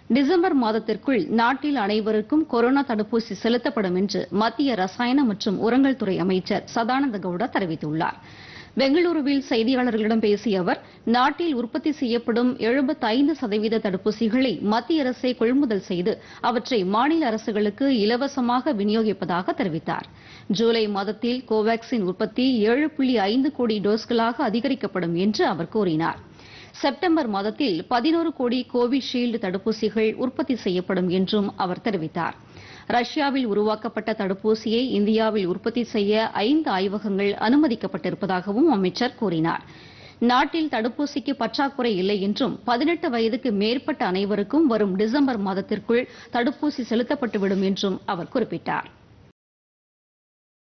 December மாதத்திற்குள் நாட்டில் அனைவருக்கும் கொரோனா தடுப்பூசி செலுத்தப்படும் என்று மத்திய ரசாயன மற்றும் உரங்கள் துறை அமைச்சர் சதானந்த கவுடா தெரிவித்துள்ளார் பெங்களூருவில் செய்தியாளர்களிடம் பேசிய அவர் நாட்டில் உற்பத்தி செய்யப்படும் 75% சதவீத தடுப்பூசிகளை மத்திய அரசே கொள்முதல் செய்து அவற்றை மாநில அரசுகளுக்கு இலவசமாக விநியோகிப்பதாக தெரிவித்தார் ஜூலை மாதத்தில் கோவாக்சின் உற்பத்தி ஏழு புள்ளி ஐந்து கோடி டோஸ்களாக அதிகரிக்கப்படும் என்று அவர் கூறினார் செப்டம்பர் மாதத்தில் பதினோரு கோடி கோவிஷீல்டு தடுப்பூசிகள் உற்பத்தி செய்யப்படும் என்றும் அவர் தெரிவித்தார் ரஷ்யாவில் உருவாக்கப்பட்ட தடுப்பூசியை இந்தியாவில் உற்பத்தி செய்ய ஐந்து ஆய்வகங்கள் அனுமதிக்கப்பட்டிருப்பதாகவும் அமைச்சர் கூறினார் நாட்டில் தடுப்பூசிக்கு பற்றாக்குறை இல்லை என்றும் பதினெட்டு வயதுக்கு மேற்பட்ட அனைவருக்கும் வரும் டிசம்பர் மாதத்திற்குள் தடுப்பூசி செலுத்தப்பட்டுவிடும் என்றும் அவர் குறிப்பிட்டார்